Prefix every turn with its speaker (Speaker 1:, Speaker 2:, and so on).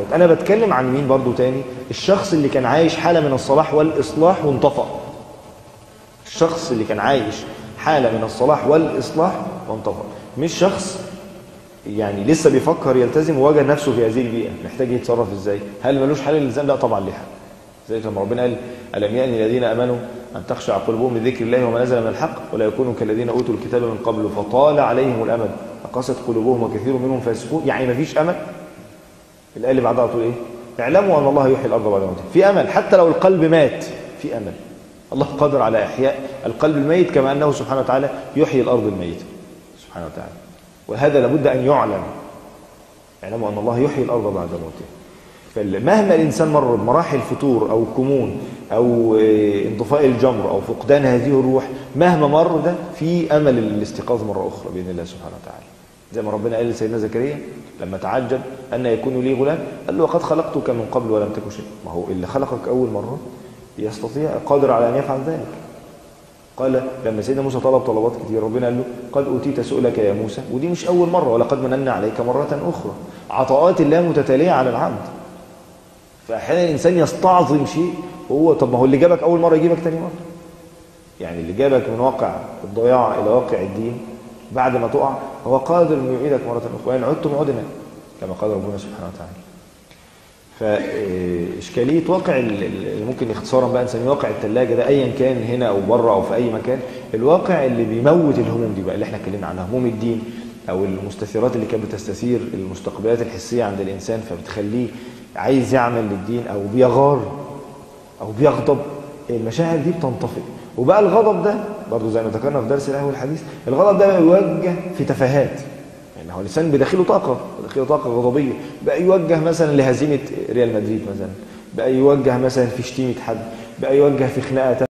Speaker 1: الموت انا بتكلم عن مين برضو تاني الشخص اللي كان عايش حالة من الصلاح والإصلاح وانطفأ الشخص اللي كان عايش حالة من الصلاح والإصلاح وانطفأ مش شخص يعني لسه بيفكر يلتزم ووجد نفسه في هذه البيئة محتاج يتصرف ازاي هل ملوش حل الالتزام لا طبعا ليه حل زي لما ربنا قال ألم يأن الذين أمنوا أن تخشع قلوبهم لذكر الله وما نزل من الحق ولا يكونوا كالذين أوتوا الكتاب من قبل فطال عليهم الأمد فقست قلوبهم وكثير منهم فاسقون يعني ما فيش أمل الآية اللي بعدها تقول إيه اعلموا أن الله يحيي الأرض بعد موتها في أمل حتى لو القلب مات في أمل الله قادر على إحياء القلب الميت كما أنه سبحانه وتعالى يحيي الأرض الميتة سبحانه وتعالى وهذا لابد أن يعلم اعلموا أن الله يحيي الأرض بعد موتها فمهما الإنسان مر بمراحل فتور أو كمون أو انطفاء الجمر أو فقدان هذه الروح مهما مر ده في أمل الاستيقاظ مرة أخرى بإذن الله سبحانه وتعالى زي ما ربنا قال لسيدنا زكريا لما تعجب أن يكون لي غلام قال له وقد خلقتك من قبل ولم تكن شيء ما هو اللي خلقك أول مرة يستطيع قادر على أن يفعل ذلك قال لما سيدنا موسى طلب طلبات كتير ربنا قال له قد أوتيت سؤلك يا موسى ودي مش أول مرة ولقد مننا عليك مرة أخرى عطاءات الله متتالية على العبد فأحيانا الإنسان يستعظم شيء وهو طب ما هو اللي جابك أول مرة يجيبك تاني مرة يعني اللي جابك من واقع الضياع إلى واقع الدين بعد ما تقع هو قادر أن يعيدك مرة أخرى وإن عدتم عدنا كما قال ربنا سبحانه وتعالى فإشكالية واقع اللي ممكن اختصارا بقى نسميه واقع الثلاجة ده أيا كان هنا أو بره أو في أي مكان الواقع اللي بيموت الهموم دي بقى اللي احنا اتكلمنا عنها هموم الدين أو المستثيرات اللي كانت بتستثير المستقبلات الحسية عند الإنسان فبتخليه عايز يعمل للدين أو بيغار أو بيغضب المشاعر دي بتنطفئ وبقى الغضب ده برضه زي ما ذكرنا في درس الأول الحديث الغضب ده يوجه في تفاهات يعني هو الإنسان بداخله طاقة بداخله طاقة غضبية بقى يوجه مثلا لهزيمة ريال مدريد مثلا بقى يوجه مثلا في شتيمة حد بقى يوجه في خناقة